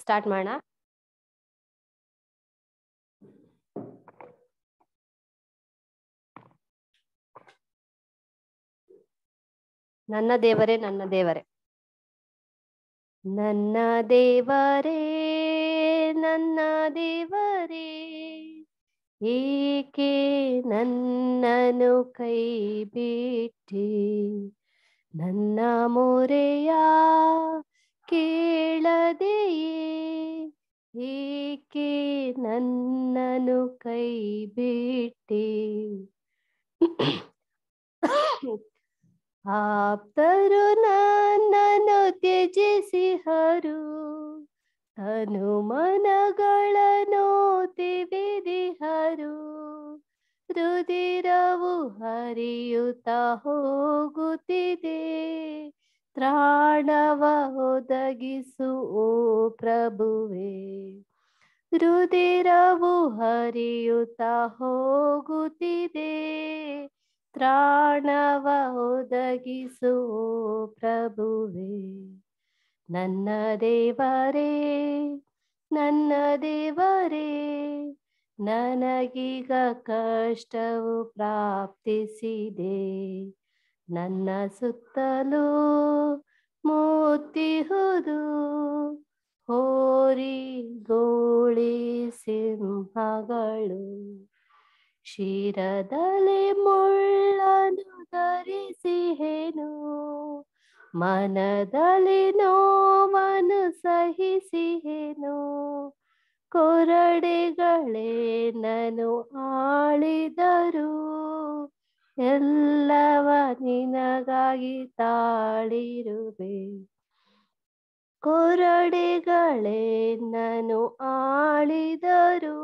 Start ಮಾಡೋಣ ನನ್ನ ದೇವರೇ ನನ್ನ ದೇವರೇ ನನ್ನ ದೇವರೇ ನನ್ನ ದೇವರೇ ಏಕೆ ನನ್ನನು ಕೈ ಬಿಟ್ಟಿ ನನ್ನ ಮೊರೆಯ ಕೇಳದೆಯೇ ಏಕೆ ನನ್ನನು ಕೈ ಬಿಟ್ಟಿ ಆಪ್ತರು ನನ್ನನ್ನು ತ್ಯಜಿಸಿಹರು ಹನುಮನಗಳನ್ನು ತಿವಿದಿಹರು ರುದಿರವು ಹರಿಯುತ್ತ ಹೋಗುತ್ತಿದೆ ತ್ರಾಣವ ಒದಗಿಸು ಓ ಪ್ರಭುವೆ ರುದಿರವು ಹರಿಯುತ್ತ ಹೋಗುತ್ತಿದೆ ತ್ರಾಣವ ಒದಗಿಸು ಓ ಪ್ರಭುವೆ ನನ್ನ ದೇವರೇ ನನ್ನ ದೇವರೇ ನನಗೀಗ ಕಷ್ಟವು ಪ್ರಾಪ್ತಿಸಿದೆ ನನ್ನ ಸುತ್ತಲೂ ಮುತ್ತಿಹುದು ಹೋರಿ ಗೋಳಿ ಸಿಂಹಗಳು ಶಿರದಲ್ಲಿ ಮುಳ್ಳನು ಧರಿಸಿಹೇನು ಮನದಲ್ಲಿ ನೋವನ್ನು ಸಹಿಸಿಹೇನು ಕೊರಡೆಗಳೇ ನಾನು ಆಳಿದರು ಎಲ್ಲವ ನಿನಗಾಗಿ ತಾಳಿರುವೆ ಕೊರಡೆಗಳೇ ನಾನು ಆಳಿದರು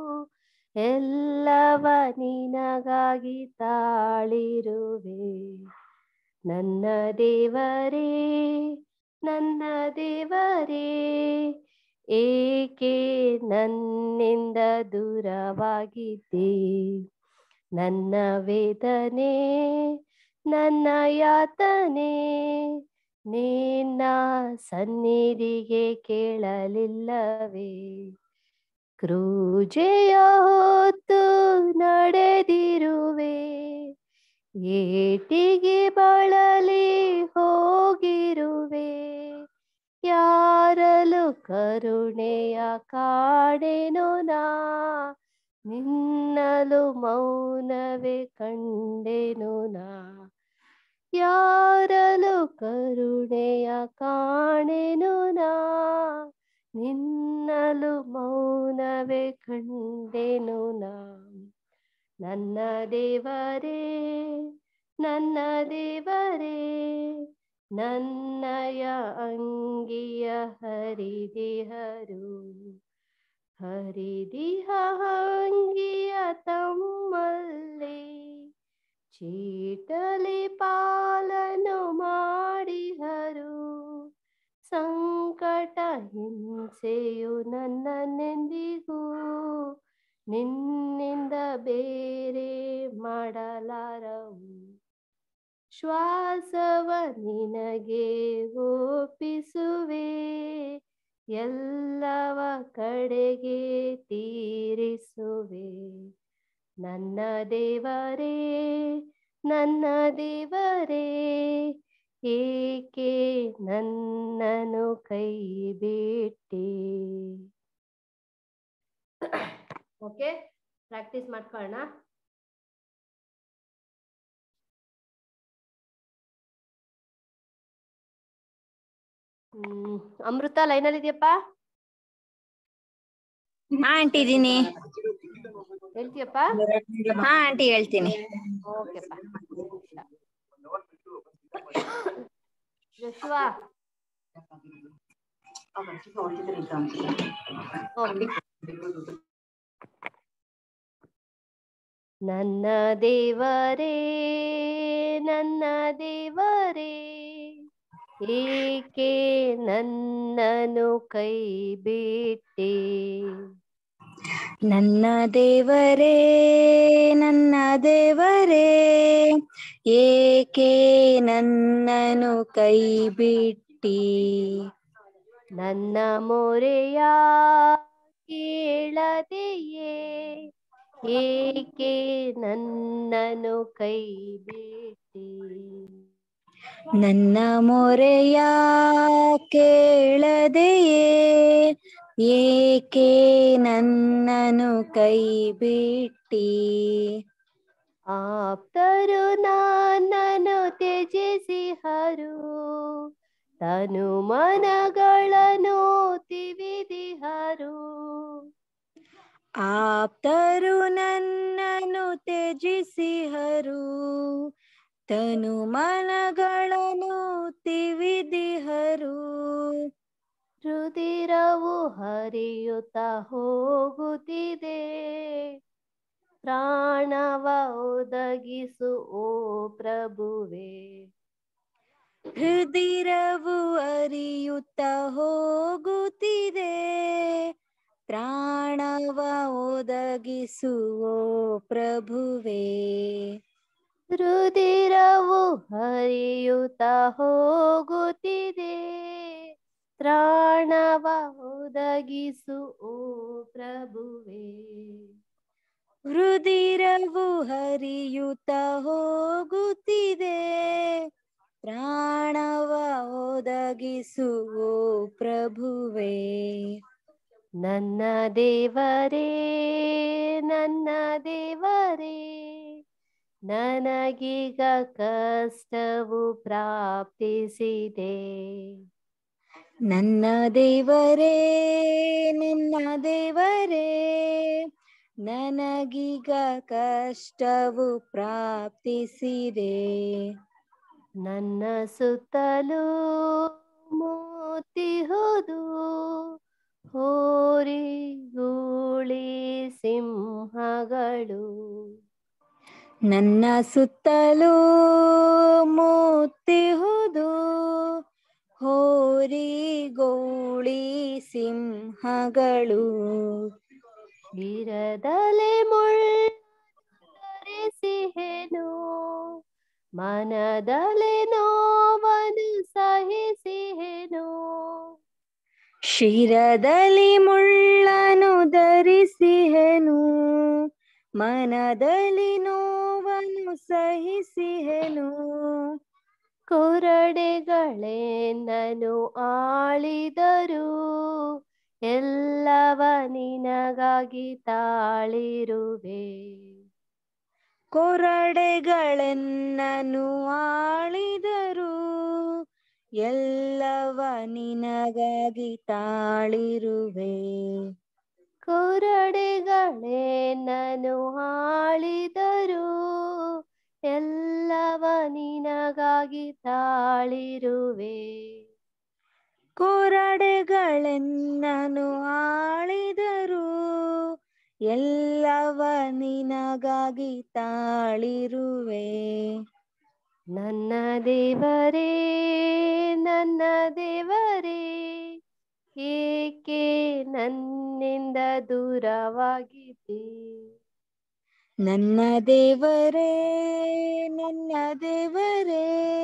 ಎಲ್ಲವ ನಿನಗಾಗಿ ತಾಳಿರುವೆ ನನ್ನ ದೇವರೇ ನನ್ನ ದೇವರೇ ಏಕೆ ನನ್ನಿಂದ ದೂರವಾಗಿದ್ದೆ ನನ್ನ ವೇದನೆ ನನ್ನ ಯಾತನೆ ನಿನ್ನ ಸನ್ನಿಧಿಗೆ ಕೇಳಲಿಲ್ಲವೇ ಕ್ರೂಜೆಯ ಹೊತ್ತು ನಡೆದಿರುವೆ ಏಟಿಗೆ ಬಳಲಿ ಹೋಗಿರುವೆ ಯಾರಲು ಕರುಣೆಯ ಕಾಡೆನು ನಾ ನಿನ್ನಲು ಮೌನವೇ ಕಂಡೆನು ನಾ ಯಾರಲು ಕರುಣೆಯ ಕಾಣೆನು ನಾ ನಿನ್ನಲು ಮೌನವೇ ಕಂಡೆನು ನಾ ನನ್ನ ದೇವರೇ ನನ್ನ ದೇವರೇ ನನ್ನಯ ಅಂಗಿಯ ಹರಿದಿಹರು ಹರಿದಿಹ ಅಂಗಿಯ ತಮ್ಮಲ್ಲಿ ಚೀಟಲಿ ಪಾಲನು ಮಾಡಿಹರು ಸಂಕಟ ಹಿಂಸೆಯು ನನ್ನನೆಂದಿಗೂ ನಿನ್ನಿಂದ ಬೇರೆ ಮಾಡಲಾರವು ಶ್ವಾಸವ ನಿನಗೆ ಒಪ್ಪಿಸುವೆ ಎಲ್ಲವ ಕಡೆಗೆ ತೀರಿಸುವೆ ನನ್ನ ದೇವರೇ ನನ್ನ ದೇವರೇ ಏಕೆ ನನ್ನನು ಕೈ ಬಿಟ್ಟಿ ಓಕೆ ಪ್ರಾಕ್ಟೀಸ್ ಮಾಡ್ಕೊಳ್ಳೋಣ ಹ್ಮ್ ಅಮೃತ ಲೈನಲ್ಲಿ ಇದೆಯಪ್ಪ ಹಾ ಆಂಟಿ ಇದೀನಿ ಹೇಳ್ತೀಯಪ್ಪ ಹಾ ಆಂಟಿ ಹೇಳ್ತೀನಿ ಓಕೆಪ್ಪ ಯಶುವಾ ಓಕೆ ನನ್ನ ದೇವರೇ ನನ್ನ ದೇವರೇ ಏಕೆ ನನ್ನನು ಕೈ ಬಿಟ್ಟೆ ನನ್ನ ದೇವರೇ ನನ್ನ ದೇವರೇ ಏಕೆ ನನ್ನನು ಕೈ ಬಿಟ್ಟಿ ನನ್ನ ಮೊರೆಯ ಕೇಳದೆಯೇ ಏಕೆ ನನ್ನನು ಕೈ ಬಿಟ್ಟಿ ನನ್ನ ಮೊರೆಯ ಕೇಳದೆಯೇ ಏಕೆ ನನ್ನನು ಕೈ ಬಿಟ್ಟಿ ಆಪ್ತರು ನನ್ನನ್ನು ತ್ಯಜಿಸಿಹರು ತನು ಮನಗಳನ್ನು ತಿವಿದಿಹರು ಆಪ್ತರು ನನ್ನನ್ನು ತ್ಯಜಿಸಿಹರು ತನು ಮನಗಳನ್ನು ತಿವಿದಿಹರು ರುದಿರವು ಹರಿಯುತ್ತ ಹೋಗುತ್ತಿದೆ ಪ್ರಾಣವ ಒದಗಿಸು ಓ ಪ್ರಭುವೆ ಹೃದಿರವು ಅರಿಯುತ್ತ ಹೋಗುತ್ತಿದೆ ಪ್ರಾಣವ ಒದಗಿಸುವೋ ಪ್ರಭುವೇ ರುದಿರವು ಹರಿಯುತ್ತ ಹೋಗುತ್ತಿದೆ ತ್ರಾಣವ ಒದಗಿಸು ಓ ಪ್ರಭುವೆ ಹೃದಿರವು ಹರಿಯುತ್ತ ಹೋಗುತ್ತಿದೆ ಪ್ರಾಣವ ಒದಗಿಸುವೋ ಪ್ರಭುವೇ ನನ್ನ ದೇವರೇ ನನ್ನ ದೇವರೇ ನನಗೀಗ ಕಷ್ಟವು ಪ್ರಾಪ್ತಿಸಿದೆ ನನ್ನ ದೇವರೇ ನನ್ನ ದೇವರೇ ನನಗೀಗ ಕಷ್ಟವು ಪ್ರಾಪ್ತಿಸಿದೆ ನನ್ನ ಸುತ್ತಲೂ ಮೂತಿಹುದು ಹೋರಿ ಗೂಳಿ ಸಿಂಹಗಳು ನನ್ನ ಸುತ್ತಲೂ ಮೂತಿಹುದು ಹೋರಿ ಗೋಳಿ ಸಿಂಹಗಳು ಶಿರದಲೆ ಮುಳ್ಳರಿಸಿಹೆನು ಮನದಲೆ ನೋವನು ಸಹಿಸಿಹೆನು ಶಿರದಲ್ಲಿ ಮುಳ್ಳನು ಧರಿಸಿಹೆನು ಮನದಲ್ಲಿ ನೋವನ್ನು ಸಹಿಸಿಹೆನು ಕೊರಡೆಗಳೆನ್ನನು ಆಳಿದರು ಎಲ್ಲವ ನಿನಗಾಗಿ ತಾಳಿರುವೆ ಕೊರಡೆಗಳೆನ್ನನು ಆಳಿದರು ಎಲ್ಲವ ನಿನಗಾಗಿ ತಾಳಿರುವೆ ಕೊರಡೆಗಳೆನ್ನನು ಆಳಿದರು ಎಲ್ಲವ ನಿನಗಾಗಿ ತಾಳಿರುವೆ ಕೊರಡೆಗಳೆನ್ನನು ಆಳಿದರು ಎಲ್ಲವ ನಿನಗಾಗಿ ತಾಳಿರುವೆ ನನ್ನ ದೇವರೇ ನನ್ನ ದೇವರೇ ಏಕೆ ನನ್ನಿಂದ ದೂರವಾಗಿದ್ದಿ ನನ್ನ ದೇವರೇ ನನ್ನ ದೇವರೇ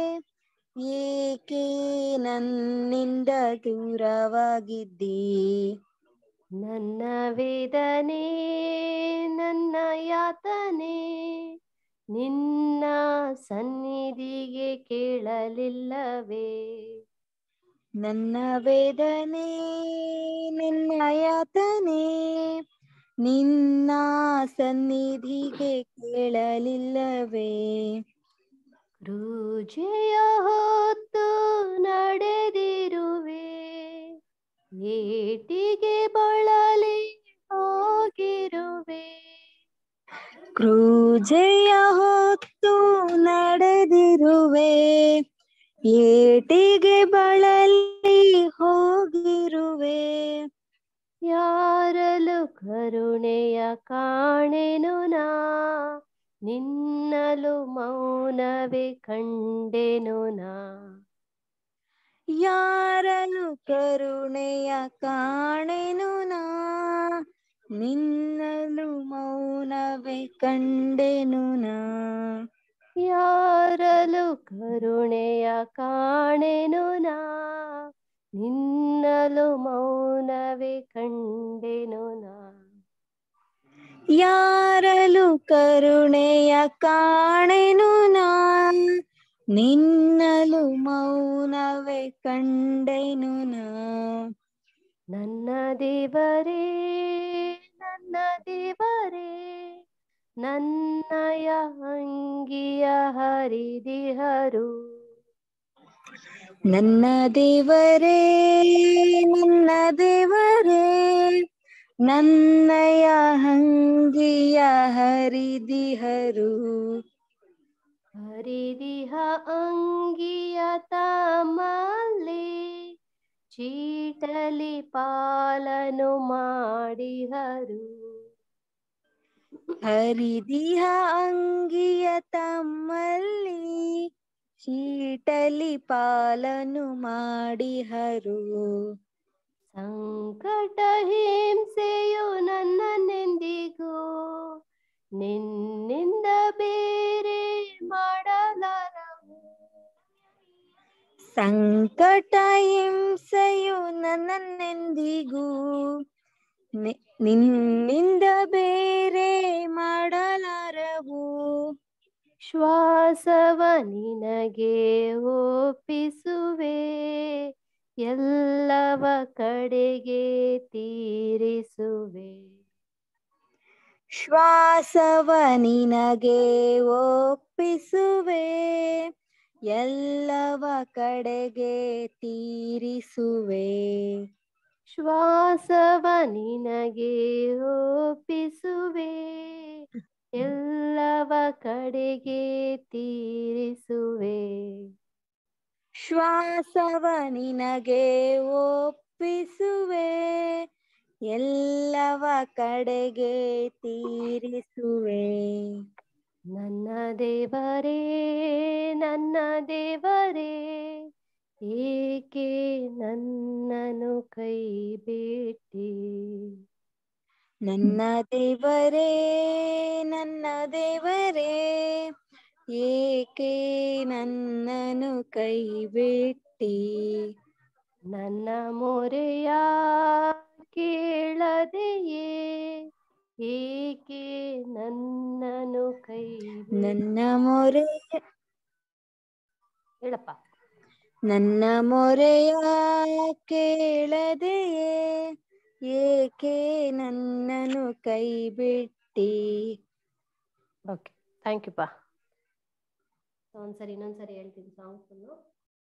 ಏಕೆ ನನ್ನಿಂದ ದೂರವಾಗಿದ್ದಿ ನನ್ನ ವೇದನೆ ನನ್ನ ಯಾತನೆ ನಿನ್ನ ಸನ್ನಿಧಿಗೆ ಕೇಳಲಿಲ್ಲವೇ ನನ್ನ ವೇದನೆ ನಿನ್ನ ಯಾತನೆ ನಿನ್ನ ಸನ್ನಿಧಿಗೆ ಕೇಳಲಿಲ್ಲವೇ ಕ್ರೂಜೆಯ ಹೊತ್ತು ನಡೆದಿರುವೆ ಏಟಿಗೆ ಬಳಲಿ ಹೋಗಿರುವೆ ಕ್ರೂಜೆಯ ಹೊತ್ತು ನಡೆದಿರುವೆ ಏಟಿಗೆ ಬಳಲಿ ಹೋಗಿರುವೆ ಯಾರಲು ಕರುಣೆಯ ಕಾಣೆನು ನಾ ನಿನ್ನಲು ಮೌನವೇ ಕಂಡೆನು ನಾ ಯಾರಲು ಕರುಣೆಯ ಕಾಣೆನು ನಾ ನಿನ್ನಲು ಮೌನವೇ ಕಂಡೆನು ನಾ ಯಾರಲು ಕರುಣೆಯ ಕಾಣೆನು ನಾ ನಿನ್ನಲು ಮೌನವೇ ಕಂಡೆನು ನಾ ಯಾರಲು ಕರುಣೆಯ ಕಾಣೆನು ನಾ ನಿನ್ನಲು ಮೌನವೇ ಕಂಡೆನು ನಾ ನನ್ನ ದೇವರೇ ನನ್ನ ದೇವರೇ ನನ್ನಯ ಅಂಗಿಯ ಹರಿದಿಹರು ನನ್ನ ದೇವರೇ ನನ್ನ ದೇವರೇ ನನ್ನಯ ಹಂಗಿಯ ಹರಿದಿಹರು ಹರಿದಿಹ ಅಂಗಿಯ ತಮ್ಮಲ್ಲಿ ಚೀಟಲಿ ಪಾಲನು ಮಾಡಿಹರು ಹರಿದಿಹ ಅಂಗಿಯ ತಮ್ಮಲ್ಲಿ ಚೀಟಲಿ ಪಾಲನು ಮಾಡಿಹರು ಸಂಕಟ ಹಿಂಸೆಯು ನನ್ನನ್ನೆಂದಿಗೂ ನಿನ್ನಿಂದ ಬೇರೆ ಮಾಡಲಾರವು ಸಂಕಟ ಹಿಂಸೆಯು ನನ್ನನ್ನೆಂದಿಗೂ ನಿ- ನಿನ್ನಿಂದ ಬೇರೆ ಮಾಡಲಾರವು ಶ್ವಾಸವ ನಿನಗೆ ಒಪ್ಪಿಸುವೆ ಎಲ್ಲವ ಕಡೆಗೆ ತೀರಿಸುವೆ ಶ್ವಾಸವ ನಿನಗೆ ಒಪ್ಪಿಸುವೆ ಎಲ್ಲವ ಕಡೆಗೆ ತೀರಿಸುವೆ ಶ್ವಾಸವ ನಿನಗೆ ಒಪ್ಪಿಸುವೆ ಎಲ್ಲವ ಕಡೆಗೆ ತೀರಿಸುವೆ ಶ್ವಾಸವ ನಿನಗೆ ಒಪ್ಪಿಸುವೆ ಎಲ್ಲವ ಕಡೆಗೆ ತೀರಿಸುವೆ ನನ್ನ ದೇವರೇ ನನ್ನ ದೇವರೇ ಏಕೆ ನನ್ನನು ಕೈ ಬಿಟ್ಟಿ ನನ್ನ ದೇವರೇ ನನ್ನ ದೇವರೇ ಏಕೆ ನನ್ನನು ಕೈ ಬಿಟ್ಟಿ ನನ್ನ ಮೊರೆಯ ಕೇಳದೆಯೇ ಏಕೆ ನನ್ನನು ಕೈ ಬಿಟ್ಟಿ? ನನ್ನ ಮೊರೆ ಹೇಳಪ್ಪ ನನ್ನ ಮೊರೆಯ ಕೇಳದೆಯೇ ಏಕೆ ನನ್ನನು ಕೈ ಬಿಟ್ಟಿ ಓಕೆ ಥ್ಯಾಂಕ್ ಯು ಪಾ ಒಂದ್ಸರಿ ಇನ್ನೊಂದ್ಸರಿ ಹೇಳ್ತೀನಿ ಸಾಂಗ್ ಫುಲ್ಲು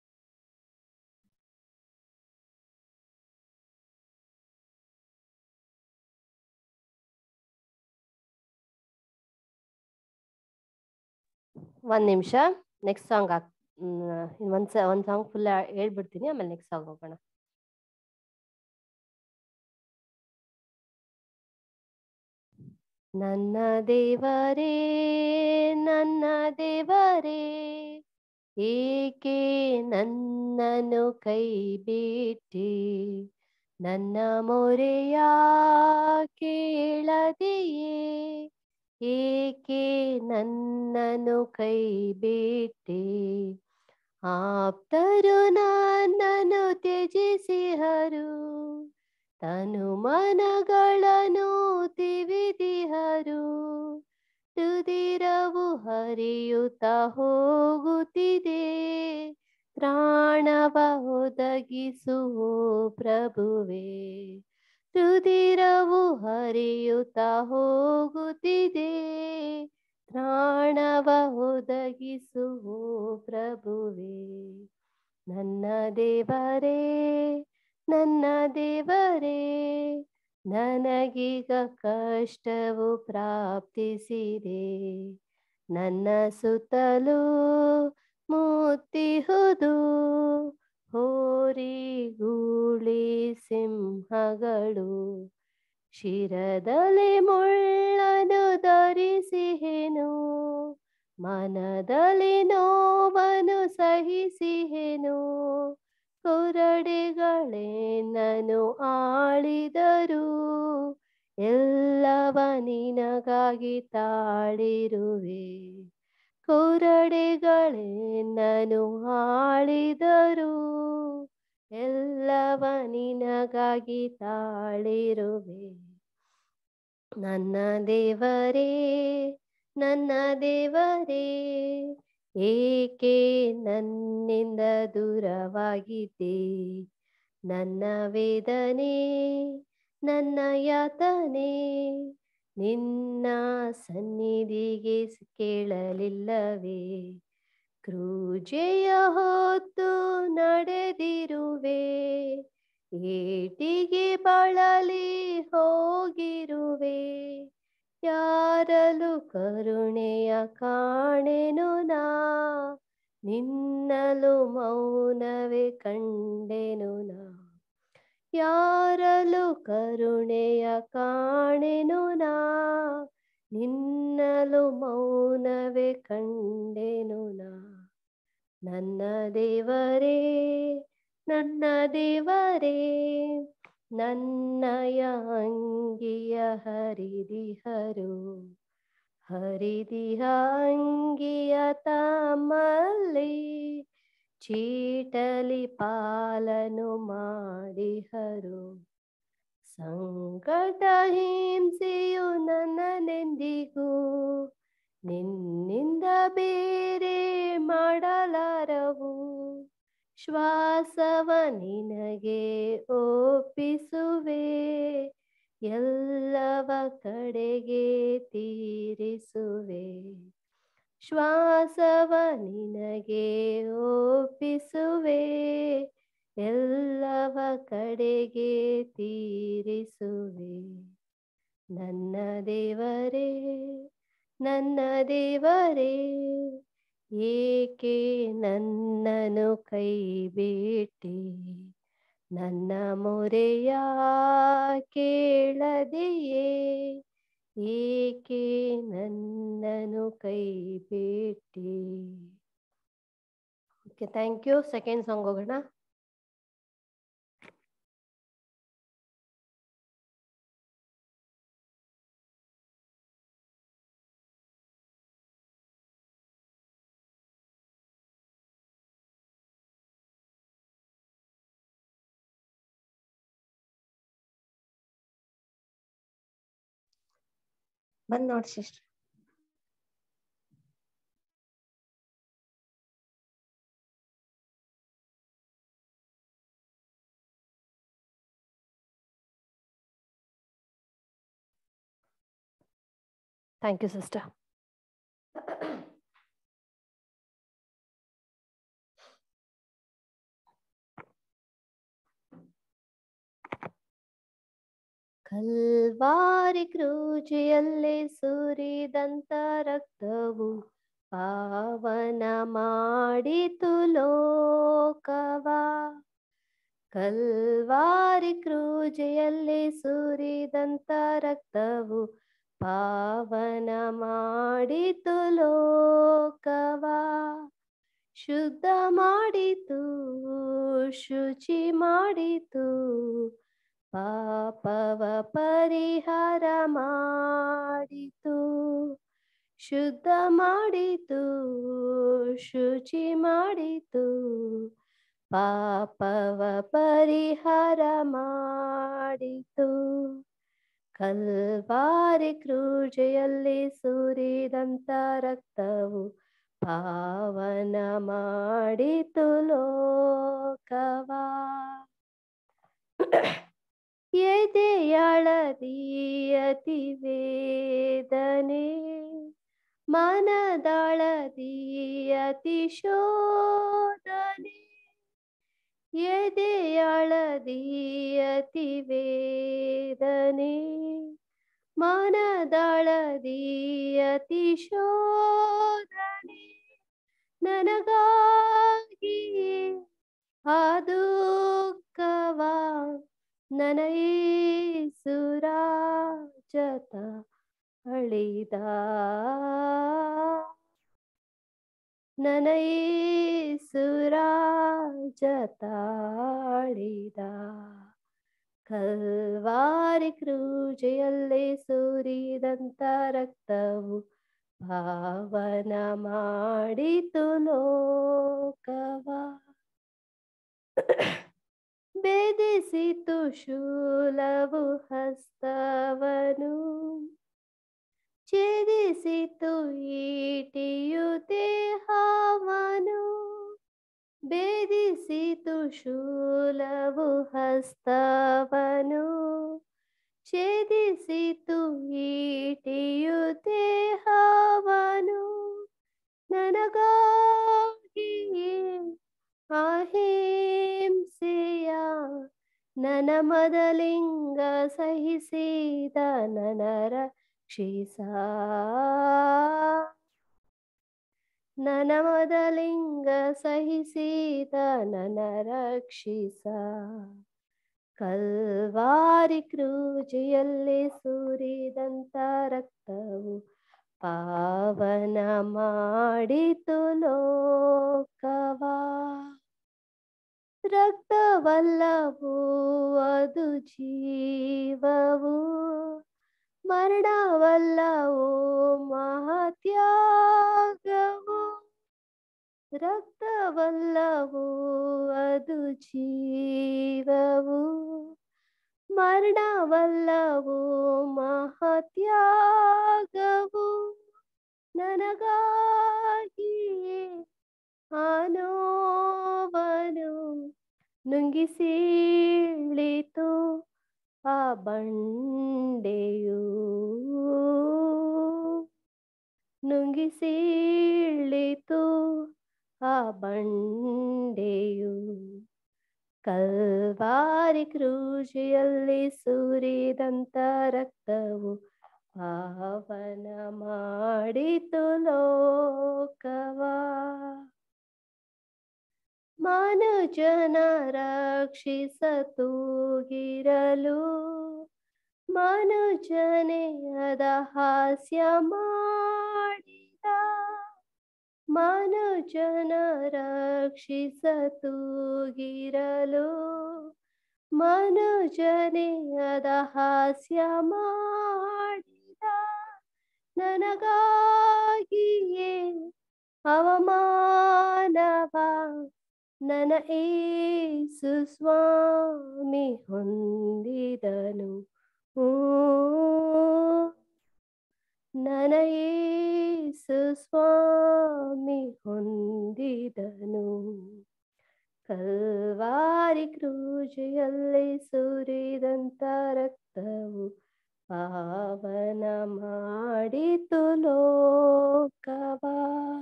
ಒಂದ್ ನಿಮಿಷ ನೆಕ್ಸ್ಟ್ ಸಾಂಗ್ ಹಾಕ್ ಒಂದ್ ಸ ಒಂದ್ ಸಾಂಗ್ ಫುಲ್ ಹೇಳ್ಬಿಡ್ತೀನಿ ಆಮೇಲೆ ನೆಕ್ಸ್ಟ್ ಸಾಂಗ್ ಹೋಗೋಣ ನನ್ನ ದೇವರೇ ನನ್ನ ದೇವರೇ ಏಕೆ ನನ್ನನು ಕೈ ಬಿಟ್ಟಿ ನನ್ನ ಮೊರೆಯ ಕೇಳದೆಯೇ ಏಕೆ ನನ್ನನು ಕೈ ಬಿಟ್ಟಿ ಆಪ್ತರು ನನ್ನನ್ನು ತ್ಯಜಿಸಿಹರು ತನು ಮನಗಳನ್ನು ತಿವಿದಿಹರು ರುದಿರವು ಹರಿಯುತ್ತ ಹೋಗುತ್ತಿದೆ ತ್ರಾಣವ ಒದಗಿಸುವ ಪ್ರಭುವೆ ರುದಿರವು ಹರಿಯುತ್ತ ಹೋಗುತ್ತಿದೆ ತ್ರಾಣವ ಒದಗಿಸುವ ಪ್ರಭುವೆ ನನ್ನ ದೇವರೇ ನನ್ನ ದೇವರೇ ನನಗೀಗ ಕಷ್ಟವು ಪ್ರಾಪ್ತಿಸಿದೆ ನನ್ನ ಸುತ್ತಲೂ ಮುತ್ತಿಹುದು ಹೋರಿ ಗೂಳಿ ಸಿಂಹಗಳು ಶಿರದಲ್ಲಿ ಮುಳ್ಳನು ಧರಿಸಿಹೆನು ಮನದಲ್ಲಿ ನೋವನ್ನು ಸಹಿಸಿಹೆನು ಕೊರಡೆಗಳೇ ನನು ಆಳಿದರು ಎಲ್ಲವ ನಿನಗಾಗಿ ತಾಳಿರುವೆ ಕೊರಡೆಗಳೇ ನನು ಆಳಿದರು ಎಲ್ಲವ ನಿನಗಾಗಿ ತಾಳಿರುವೆ ನನ್ನ ದೇವರೇ ನನ್ನ ದೇವರೇ ಏಕೆ ನನ್ನಿಂದ ದೂರವಾಗಿದ್ದೆ ನನ್ನ ವೇದನೆ ನನ್ನ ಯಾತನೆ ನಿನ್ನ ಸನ್ನಿಧಿಗೆ ಕೇಳಲಿಲ್ಲವೇ ಕ್ರೂಜೆಯ ಹೊತ್ತು ನಡೆದಿರುವೆ ಏಟಿಗೆ ಬಳಲಿ ಹೋಗಿರುವೆ ಯಾರಲು ಕರುಣೆಯ ಕಾಣೆನು ನಾ ನಿನ್ನಲು ಮೌನವೇ ಕಂಡೆನು ನಾ ಯಾರಲು ಕರುಣೆಯ ಕಾಣೆನು ನಾ ನಿನ್ನಲು ಮೌನವೇ ಕಂಡೆನು ನಾ ನನ್ನ ದೇವರೇ ನನ್ನ ದೇವರೇ ನನ್ನಯ ಅಂಗಿಯ ಹರಿದಿಹರು ಹರಿದಿಹ ಅಂಗಿಯ ತಮ್ಮಲ್ಲಿ ಚೀಟಲಿ ಪಾಲನು ಮಾಡಿಹರು ಸಂಕಟ ಹಿಂಸೆಯು ನನ್ನನೆಂದಿಗೂ ನಿನ್ನಿಂದ ಬೇರೆ ಮಾಡಲಾರವು ಶ್ವಾಸವ ನಿನಗೆ ಒಪ್ಪಿಸುವೆ ಎಲ್ಲವ ಕಡೆಗೆ ತೀರಿಸುವೆ ಶ್ವಾಸವ ನಿನಗೆ ಒಪ್ಪಿಸುವೆ ಎಲ್ಲವ ಕಡೆಗೆ ತೀರಿಸುವೆ ನನ್ನ ದೇವರೇ ನನ್ನ ದೇವರೇ ಏಕೆ ನನ್ನನು ಕೈ ಬಿಟ್ಟೆ ನನ್ನ ಮೊರೆಯ ಕೇಳದೆಯೇ ಏಕೆ ನನ್ನನು ಕೈ ಬಿಟ್ಟೆ okay thank you second song ಹೋಗೋಣ ಬಂದ್ ನೋಡಿ sister thank you sister Calvary ಕ್ರೂಜಿಯಲ್ಲಿ ಸುರಿದಂತ ರಕ್ತವು ಪಾವನ ಮಾಡಿತು ಲೋಕವ ಕಲ್ವಾರಿ ಕ್ರೂಜೆಯಲ್ಲಿ ಸುರಿದಂತ ರಕ್ತವು ಪಾವನ ಮಾಡಿತು ಲೋಕವ ಶುದ್ಧ ಮಾಡಿತು ಶುಚಿ ಮಾಡಿತು ಪಾಪವ ಪರಿಹಾರ ಮಾಡಿತು ಶುದ್ಧ ಮಾಡಿತು ಶುಚಿ ಮಾಡಿತು ಪಾಪವ ಪರಿಹಾರ ಮಾಡಿತು ಕಲ್ವಾರಿ ಕ್ರೂಜೆಯಲ್ಲಿ ಸುರಿದಂತ ರಕ್ತವು ಪಾವನ ಮಾಡಿತು ಲೋಕವ ಎದೆಯಳದಿ ಅತಿ ವೇದನೆ ಮನದಳದಿ ಅತಿ ಶೋಧನೆ ಎದೆಯಳದಿ ಅತಿ ವೇದನೆ ಮನದಳದಿ ಅತಿ ಶೋಧನೆ ನನಗಾಗಿ ಆ ದುಃಖವ ನನಯೇಸುರಾಜತ ಅಳಿದ ನನಯೇಸುರಾಜತ ಅಳಿದ ಕಲ್ವಾರಿ ಕ್ರೂಜೆಯಲ್ಲಿ ಸುರಿದಂತ ರಕ್ತವು ಪಾವನ ಮಾಡಿತು ಲೋಕವ ಬೇಧಿಸಿತು ಶೂಲವು ಹಸ್ತವನು ಛೇದಿಸಿತು ಈಟಿಯು ದೇಹವನು ಬೇಧಿಸಿತು ಶೂಲವು ಹಸ್ತವನು ಛೇದಿಸಿತು ಈಟಿಯು ದೇಹವನು ನನಗಾಗಿಯೇ ಅಹಿಂಸೆಯ ನನ ಮೊದಲಿಂಗ ಸಹಿಸಿದ ನನ ರಕ್ಷಿಸ ನನ ಮೊದಲಿಂಗ ಸಹಿಸಿದ ನನ ರಕ್ಷಿಸ ಕಲ್ವಾರಿ ಕ್ರೂಜೆಯಲ್ಲಿ ಸುರಿದಂತ ರಕ್ತವು ಪಾವನ ಮಾಡಿತು ಲೋಕವಾ ರಕ್ತವಲ್ಲವೂ ಅದು ಜೀವವು ಮರಣವಲ್ಲವೋ ಮಹತ್ಯಾಗವು ರಕ್ತವಲ್ಲವೋ ಅದು ಜೀವವು ಮರಣವಲ್ಲವೋ ಮಹತ್ಯಾಗವು ನನಗಾಗಿಯೇ ಆನೋವನು ನುಂಗಿಸೀಳಿತು ಆ ಬಂಡೆಯು ನುಂಗಿಸೀಳಿತು ಆ ಬಂಡೆಯು ಕಲ್ವಾರಿ ಕ್ರೂಜೆಯಲ್ಲಿ ಸುರಿದಂತ ರಕ್ತವು ಪಾವನ ಮಾಡಿತು ಲೋಕವಾ ಮನುಜನ ರಕ್ಷಿಸ ತೂಗಿರಲು ಮನುಜನೇ ಅದ ಹಾಸ್ಯ ಮಾಡಿದ ಮನುಜನ ರಕ್ಷಿಸ ತೂಗಿರಲು ಮನುಜನೇ ಅದ ಹಾಸ್ಯ ಮಾಡಿದ ನನಗಾಗಿಯೇ ಅವಮಾನವ ನನ ಏಸು ಸ್ವಾಮಿ ಹೊಂದಿದನು ಓ ನನ ಏಸು ಸ್ವಾಮಿ ಹೊಂದಿದನು ಕಲ್ವಾರಿ ಕ್ರೂಜೆಯಲ್ಲಿ ಸುರಿದಂತ ರಕ್ತವು ಪಾವನ ಮಾಡಿತು ಲೋಕವಾ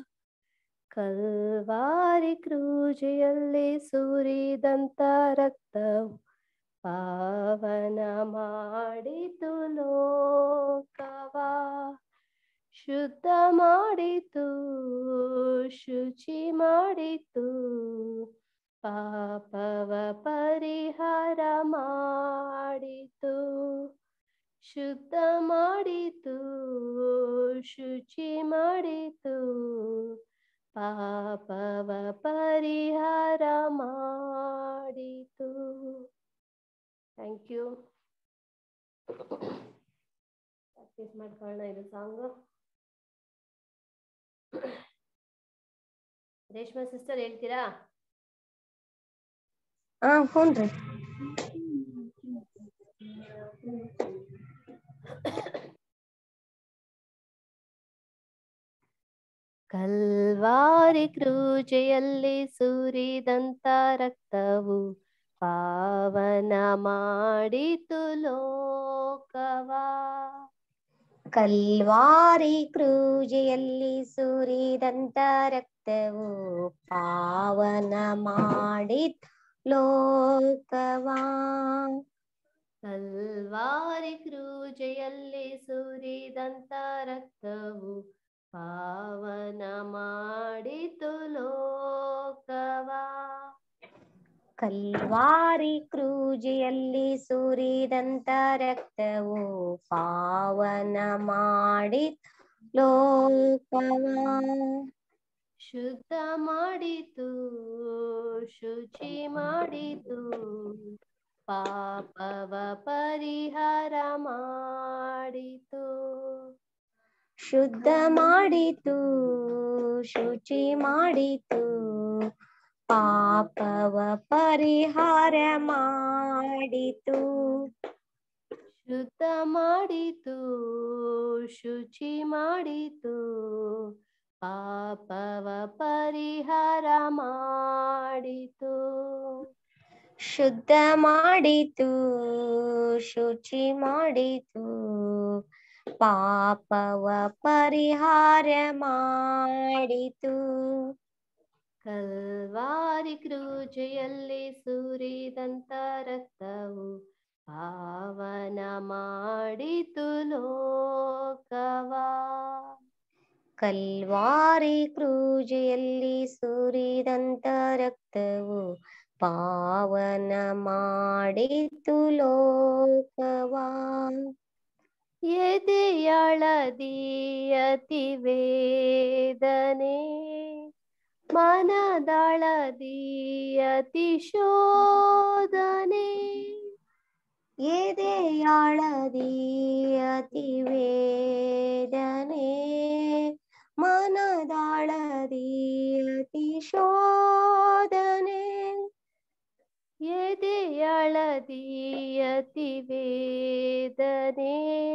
ಕಲ್ವಾರಿ ಕ್ರೂಜೆಯಲ್ಲಿ ಸುರಿದಂತ ರಕ್ತವು ಪಾವನ ಮಾಡಿತು ಲೋಕವಾ ಶುದ್ಧ ಮಾಡಿತು ಶುಚಿ ಮಾಡಿತು ಪಾಪವ ಪರಿಹಾರ ಮಾಡಿತು ಶುದ್ಧ ಮಾಡಿತು ಶುಚಿ ಮಾಡಿತು ಪಾಪವ ಪರಿಹಾರ ಮಾಡಿತು ಥ್ಯಾಂಕ್ ಯು ಪ್ರಾಕ್ಟೀಸ್ ಮಾಡ್ಕೊಳ್ಳೋಣ ಇದು ಸಾಂಗು ರೇಷ್ಮಾ ಸಿಸ್ಟರ್ ಹೇಳ್ತೀರಾ ಹಾ ಹ್ಞೂನ್ರಿ ಕಲ್ವಾರಿ ಕ್ರೂಜೆಯಲ್ಲಿ ಸುರಿದಂತ ರಕ್ತವು ಪಾವನ ಮಾಡಿತು ಲೋಕವಾ ಕಲ್ವಾರಿ ಕ್ರೂಜೆಯಲ್ಲಿ ಸುರಿದಂತ ರಕ್ತವು ಪಾವನ ಮಾಡಿತ್ ಲೋಕವಾ ಕಲ್ವಾರಿ ಕ್ರೂಜೆಯಲ್ಲಿ ಸುರಿದಂತ ರಕ್ತವು ಪಾವನ ಮಾಡಿತು ಲೋಕವಾ ಕಲ್ವಾರಿ ಕ್ರೂಜೆಯಲ್ಲಿ ಸುರಿದಂತ ರಕ್ತವು ಪಾವನ ಮಾಡಿತ್ ಲೋಕವಾ ಶುದ್ಧ ಮಾಡಿತು ಶುಚಿ ಮಾಡಿತು ಪಾಪವ ಪರಿಹಾರ ಮಾಡಿತು ಶುದ್ಧ ಮಾಡಿತು ಶುಚಿ ಮಾಡಿತು ಪಾಪವ ಪರಿಹಾರ ಮಾಡಿತು ಶುದ್ಧ ಮಾಡಿತು ಶುಚಿ ಮಾಡಿತು ಪಾಪವ ಪರಿಹಾರ ಮಾಡಿತು ಶುದ್ಧ ಮಾಡಿತು ಶುಚಿ ಮಾಡಿತು ಪಾಪವ ಪರಿಹಾರ ಮಾಡಿತು ಕಲ್ವಾರಿ ಕ್ರೂಜೆಯಲ್ಲಿ ಸುರಿದಂತ ರಕ್ತವು ಪಾವನ ಮಾಡಿತು ಲೋಕವಾ ಕಲ್ವಾರಿ ಕ್ರೂಜೆಯಲ್ಲಿ ಸುರಿದಂತ ರಕ್ತವು ಪಾವನ ಮಾಡಿತು ಲೋಕವಾ ಎದೆಯಳದಿ ಅತಿ ವೇದನೆ ಮನದಳದಿ ಅತಿ ಶೋಧನೆ ಎದೆಯಾಳದಿ ಅತಿ ವೇದನೆ ಮನದಾಳದಿ ಅತಿ ಶೋಧನೆ ಎದೆಯಳದಿ ಅತಿ ವೇದನೆ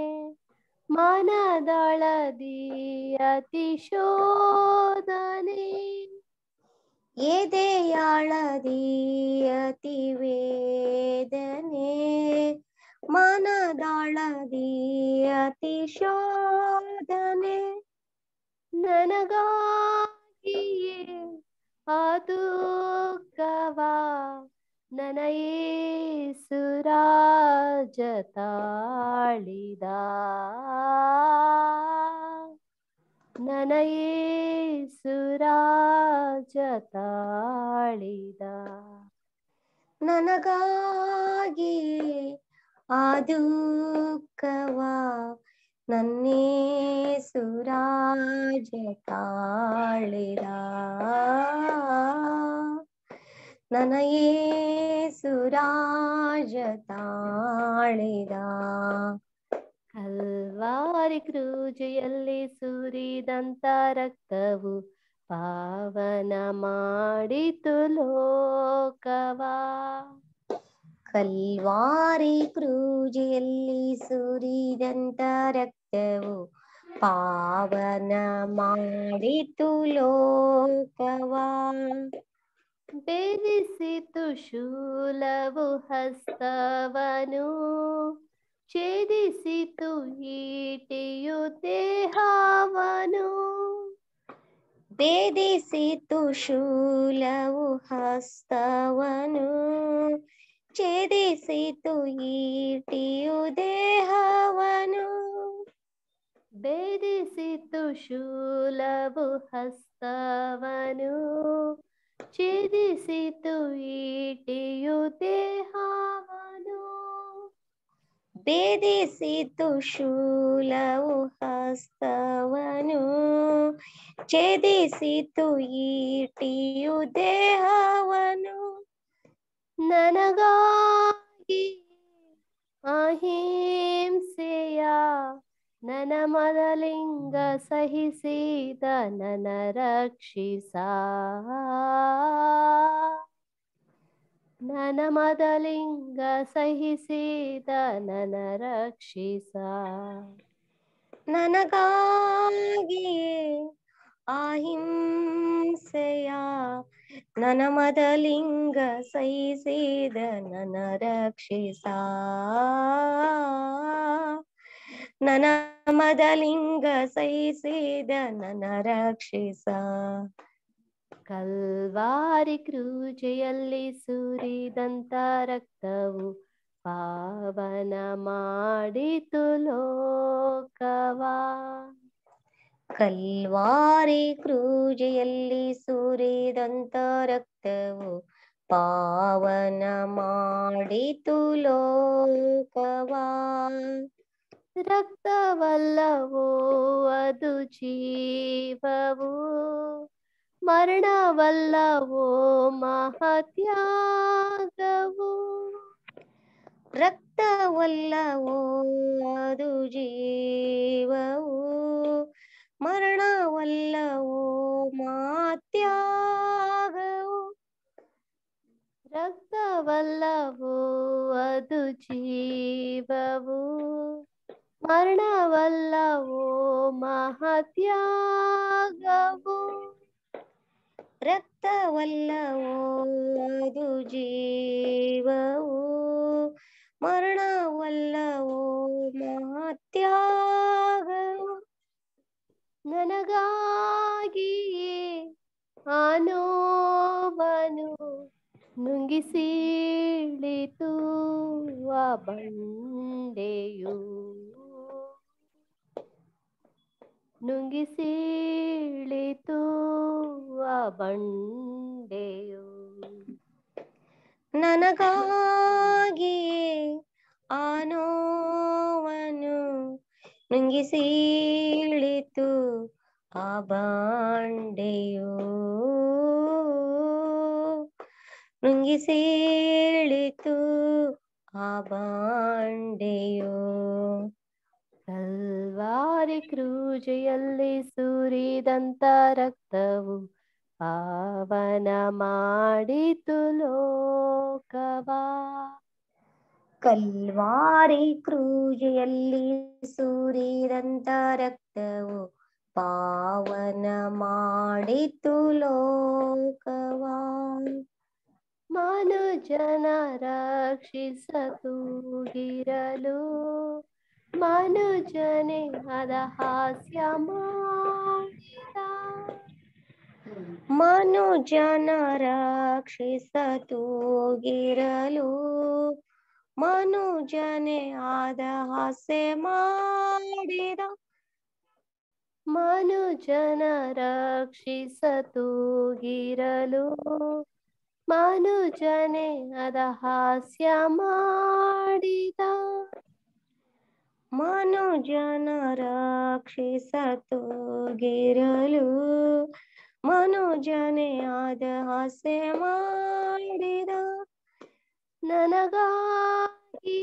ಮನದಳದಿ ಅತಿ ಶೋಧನೆ ಎದೆಯಾಳದಿ ಅತಿ ವೇದನೆ ಮನದಾಳದಿ ಅತಿ ಶೋಧನೆ ನನಗಾಗಿಯೇ ಅದು ಕವಾ ನನಯೇಸು ರಾಜ ತಾಳಿದ ನನಯೇಸು ರಾಜ ತಾಳಿದ ನನಗಾಗಿ ಆ ದುಃಖವ ನನ್ನೇ ಸುರಾಜ ತಾಳಿದ ನನಯೇ ಸುರಾಜ ತಾಳಿದ ಕಲ್ವಾರಿ ಕ್ರೂಜೆಯಲ್ಲಿ ಸುರಿದಂತ ರಕ್ತವು ಪಾವನ ಮಾಡಿತು ಲೋಕವಾ ಕಲ್ವಾರಿ ಕ್ರೂಜೆಯಲ್ಲಿ ಸುರಿದಂತ ರಕ್ತವು ಪಾವನ ಮಾಡಿತು ಲೋಕವಾ ಬೇಧಿಸಿತು ಶೂಲವು ಹಸ್ತವನು ಛೇದಿಸಿತು ಈಟಿಯು ದೇಹವನು ಭೇದಿಸಿತು ಶೂಲವು ಹಸ್ತವನು ಛೇದಿಸಿತು ಈಟಿಯು ದೇಹವನು ಬೇಧಿಸಿತು ಶೂಲವು ಹಸ್ತವನು ಛೇದಿಸಿತು ಈಟಿಯು ದೇಹವನು ಭೇದಿಸಿತು ಶೂಲವು ಹಸ್ತವನು ಛೇದಿಸಿತು ಈಟಿಯು ದೇಹವನು ನನಗಾಗಿ ಅಹಿಂಸೆಯ ನನ್ನ ಮೊದಲಿಂಗ ಸಹಿಸಿದ ನನ್ನ ರಕ್ಷಿಸ ನನ್ನ ಮೊದಲಿಂಗ ಸಹಿಸಿದ ನನ್ನ ರಕ್ಷಿಸ ನನಗಾಗಿ ಅಹಿಂಸೆಯ ನನ್ನ ಮದಲಿಂಗ ಸಹಿಸಿದ ನನ್ನ ರಕ್ಷಿಸ ನನ್ನ ಮದಲಿಂಗ ಸಹಿಸಿದ ನನ್ನ ರಕ್ಷಿಸ ಕಲ್ವಾರಿ ಕ್ರೂಜೆಯಲ್ಲಿ ಸುರಿದಂತ ರಕ್ತವು ಪಾವನ ಮಾಡಿತು ಲೋಕವಾ ಕಲ್ವಾರಿ ಕ್ರೂಜೆಯಲ್ಲಿ ಸುರಿದಂತ ರಕ್ತವು ಪಾವನ ಮಾಡಿತು ಲೋಕವಾ ರಕ್ತವಲ್ಲವೋ ಅದು ಜೀವವು ಮರಣವಲ್ಲವೋ ಮಹತ್ಯಾಗವು ರಕ್ತವಲ್ಲವೋ ಅದು ಜೀವವು ಮರಣವಲ್ಲವೋ ಮಾತ್ಯಾಗವು ರಕ್ತವಲ್ಲವೋ ಅದು ಜೀವವು ಮರಣವಲ್ಲವೋ ಮಹತ್ಯಾಗವು ರಕ್ತವಲ್ಲವೋ ಅದು ಜೀವವು ಮರಣವಲ್ಲವೋ ಮಹತ್ಯಾಗವು ನನಗಾಗಿಯೇ ಆನೋವನು ನುಂಗಿಸೀಳಿತು ಆ ಬಂಡೆಯು ನುಂಗಿಸೀಳಿತು ಆ ಬಂಡೆಯು ನನಗಾಗಿಯೇ ಆ ನೋವನ್ನು ನುಂಗಿಸೀಳಿತು ಆ ಬಾಂಡೆಯು ನುಂಗಿಸೀಳಿತು ಆ ಬಾಂಡೆಯು ಕಲ್ವಾರಿ ಕ್ರೂಜೆಯಲ್ಲಿ ಸುರಿದಂತ ರಕ್ತವು ಪಾವನ ಮಾಡಿತು ಲೋಕವಾ ಕಲ್ವಾರಿ ಕ್ರೂಜೆಯಲ್ಲಿ ಸೂರಿದಂತ ರಕ್ತವು ಪಾವನ ಮಾಡಿತು ಲೋಕವಾ ಮನುಜನ ರಕ್ಷಿಸ ತೂಗಿರಲು ಮನುಜನೆ ಅದ ಹಾಸ್ಯ ಮಾಡಿದ ಮನುಜನ ರಕ್ಷಿಸ ತೂಗಿರಲು ಮನುಜನೆ ಆದ ಹಾಸ್ಯ ಮಾಡಿದ ಮನುಜನ ರಕ್ಷಿಸ ತೂಗಿರಲು ಮನುಜನೆ ಅದ ಹಾಸ್ಯ ಮಾಡಿದ ಮನುಜನ ರಕ್ಷಿಸ ತೂಗಿರಲು ಮನುಜನೆ ಆದ ಹಾಸ್ಯ ಮಾಡಿದ ನನಗಾಗಿ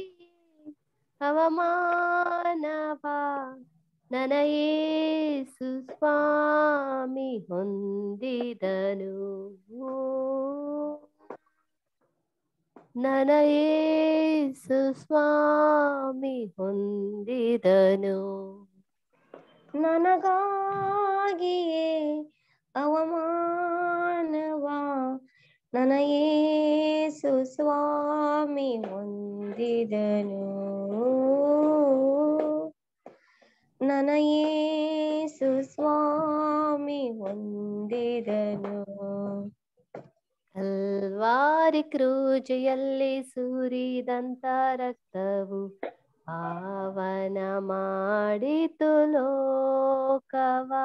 ಅವಮಾನವ ನನ್ನ ಯೇಸು ಸ್ವಾಮಿ ಹೊಂದಿದನು ನನ್ನ ಯೇಸು ಸ್ವಾಮಿ ಹೊಂದಿದನು ನನಗಾಗಿಯೇ ಅವಮಾನವ ನನ್ನ ಯೇಸು ಸ್ವಾಮಿ ಹೊಂದಿದನು ನನ್ನ ಯೇಸು ಸ್ವಾಮಿ ಹೊಂದಿದನು ಕಲ್ವಾರಿ ಕ್ರೂಜೆಯಲ್ಲಿ ಸುರಿದಂತ ರಕ್ತವು ಪಾವನ ಮಾಡಿತು ಲೋಕವಾ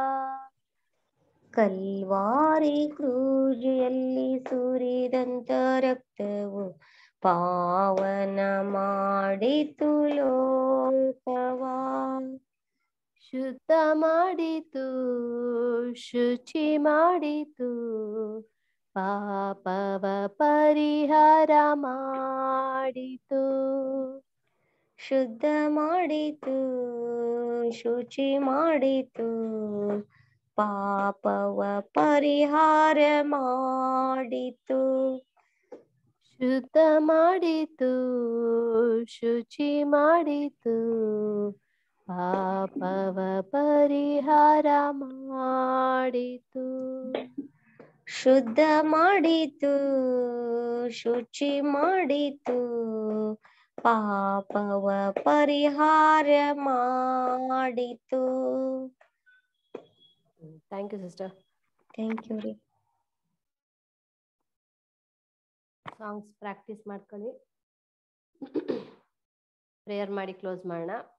ಕಲ್ವಾರಿ ಕ್ರೂಜೆಯಲ್ಲಿ ಸುರಿದಂತ ರಕ್ತವು ಪಾವನ ಮಾಡಿತು ಲೋಕವಾ ಶುದ್ಧ ಮಾಡಿತು ಶುಚಿ ಮಾಡಿತು ಪಾಪವ ಪರಿಹಾರ ಮಾಡಿತು ಶುದ್ಧ ಮಾಡಿತು ಶುಚಿ ಮಾಡಿತು ಪಾಪವ ಪರಿಹಾರ ಮಾಡಿತು ಶುದ್ಧ ಮಾಡಿತು ಶುಚಿ ಮಾಡಿತು ಪಾಪವ ಪರಿಹಾರ ಮಾಡಿತು ಶುದ್ಧ ಮಾಡಿತು ಶುಚಿ ಮಾಡಿತು ಪಾಪವ ಪರಿಹಾರ ಮಾಡಿತು thank you sister thank you ರೀ ಸಾಂಗ್ಸ್ ಪ್ರಾಕ್ಟೀಸ್ ಮಾಡ್ಕೊಳ್ಳಿ ಪ್ರೇಯರ್ ಮಾಡಿ ಕ್ಲೋಸ್ ಮಾಡೋಣ